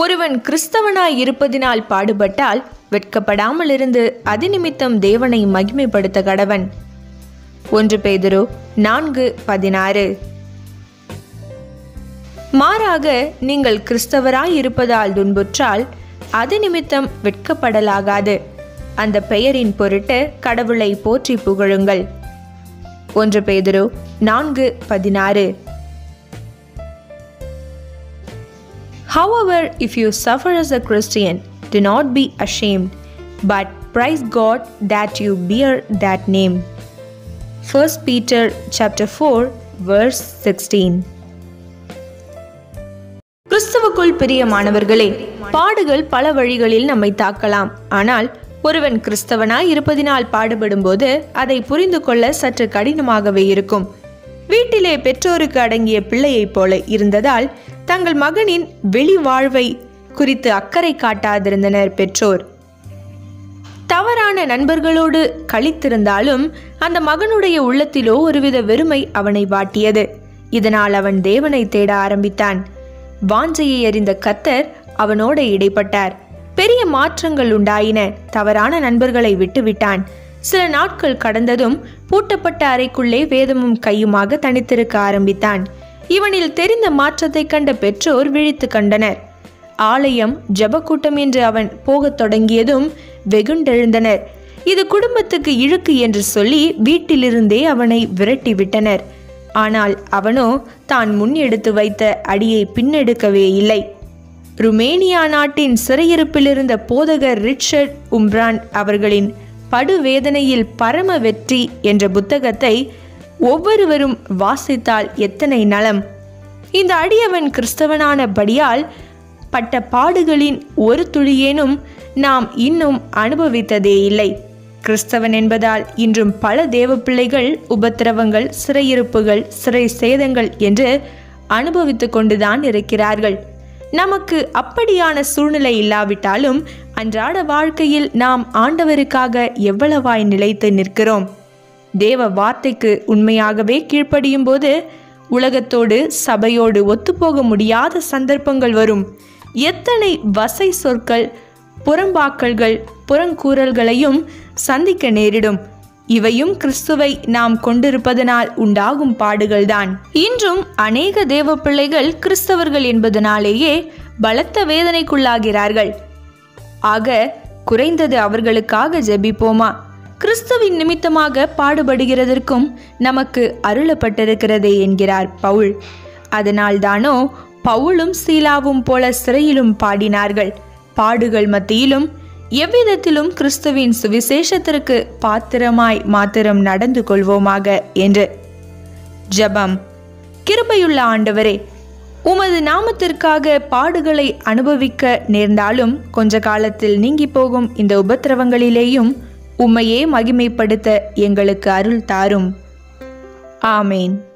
ஒருவன் கிறிஸ்தவனாய் இருப்பதினால் பாடுபட்டால் வெட்கப்படாமல் இருந்து அது நிமித்தம் தேவனை மகிமைப்படுத்த கடவன் ஒன்று பேதுரு நான்கு பதினாறு மாறாக நீங்கள் கிறிஸ்தவராய் இருப்பதால் துன்புற்றால் அது நிமித்தம் வெட்கப்படலாகாது அந்த பெயரின் பொருட்டு கடவுளை போற்றி புகழுங்கள் ஒன்று பேதுரு நான்கு பதினாறு However, if you suffer as a Christian, do not be ashamed, but praise God that you bear that name. 1 Peter chapter 4 verse 16 கிறிஸ்துவுக்குள் பிரியமானவர்களே பாடுகள் பல வழிகளில் நம்மை தாக்கலாம் ஆனால் ஒருவன் கிறிஸ்தவனாய் இருப்பதினால் பாடுபடும்போது அதை புரிந்து கொள்ள சற்று கடினமாகவே இருக்கும் வீட்டிலே பெற்றோருக்கு அடங்கிய பிள்ளையைப் போல இருந்ததால் தங்கள் மகனின் வெளி வாழ்வை குறித்து அக்கறை காட்டாதிருந்தனர் பெற்றோர் தவறான நண்பர்களோடு கழித்திருந்தாலும் அந்த மகனுடைய உள்ளத்திலோ ஒருவித வெறுமை அவனை வாட்டியது இதனால் அவன் தேவனை தேட ஆரம்பித்தான் வாஞ்சையை அறிந்த கத்தர் அவனோட இடைப்பட்டார் பெரிய மாற்றங்கள் உண்டாயின தவறான நண்பர்களை விட்டுவிட்டான் சில நாட்கள் கடந்ததும் பூட்டப்பட்ட அறைக்குள்ளே வேதமும் கையுமாக தனித்திருக்க ஆரம்பித்தான் இவனில் தெரிந்த மாற்றத்தைக் கண்ட பெற்றோர் விழித்து கண்டனர் ஆலயம் ஜபக்கூட்டம் என்று அவன் போகத் தொடங்கியதும் வெகுண்டெழுந்தனர் இது குடும்பத்துக்கு இழுக்கு என்று சொல்லி வீட்டிலிருந்தே அவனை விரட்டி விட்டனர் ஆனால் அவனோ தான் முன் எடுத்து வைத்த அடியை பின்னெடுக்கவே இல்லை ருமேனியா நாட்டின் சிறையிருப்பில் இருந்த போதகர் ரிச்சர்ட் உம்ரான் அவர்களின் படுவேதனையில் பரம வெற்றி என்ற புத்தகத்தை ஒவ்வொருவரும் வாசித்தால் எத்தனை நலம் இந்த அடியவன் கிறிஸ்தவனானபடியால் பட்ட பாடுகளின் ஒரு துளியேனும் நாம் இன்னும் அனுபவித்ததே இல்லை கிறிஸ்தவன் என்பதால் இன்றும் பல தேவ பிள்ளைகள் உபத்திரவங்கள் சிறையிருப்புகள் சிறை சேதங்கள் என்று அனுபவித்து கொண்டுதான் இருக்கிறார்கள் நமக்கு அப்படியான சூழ்நிலை இல்லாவிட்டாலும் அன்றாட வாழ்க்கையில் நாம் ஆண்டவருக்காக எவ்வளவாய் நிலைத்து நிற்கிறோம் தேவ வார்த்தைக்கு உண்மையாகவே கீழ்ப்படியும் போது உலகத்தோடு சபையோடு ஒத்துப்போக முடியாத சந்தர்ப்பங்கள் வரும் எத்தனை வசை சொற்கள் புறம்பாக்கல்கள் புறங்கூறல்களையும் சந்திக்க நேரிடும் இவையும் கிறிஸ்துவை நாம் கொண்டிருப்பதனால் உண்டாகும் பாடுகள்தான் இன்றும் அநேக தேவ பிள்ளைகள் கிறிஸ்தவர்கள் என்பதனாலேயே பலத்த வேதனைக்குள்ளாகிறார்கள் ஆக குறைந்தது அவர்களுக்காக ஜெபிப்போமா கிறிஸ்துவின் நிமித்தமாக பாடுபடுகிறதற்கும் நமக்கு அருளப்பட்டிருக்கிறதே என்கிறார் பவுல் அதனால்தானோ பவுலும் சீலாவும் போல சிறையிலும் பாடினார்கள் பாடுகள் மத்தியிலும் எவ்விதத்திலும் கிறிஸ்துவின் சுவிசேஷத்திற்கு பாத்திரமாய் மாத்திரம் நடந்து கொள்வோமாக என்று ஜபம் கிருபையுள்ள ஆண்டவரே உமது நாமத்திற்காக பாடுகளை அனுபவிக்க நேர்ந்தாலும் கொஞ்ச காலத்தில் நீங்கி போகும் இந்த உபத்திரவங்களிலேயும் உம்மையே மகிமைப்படுத்த எங்களுக்கு அருள் தாரும் ஆமேன்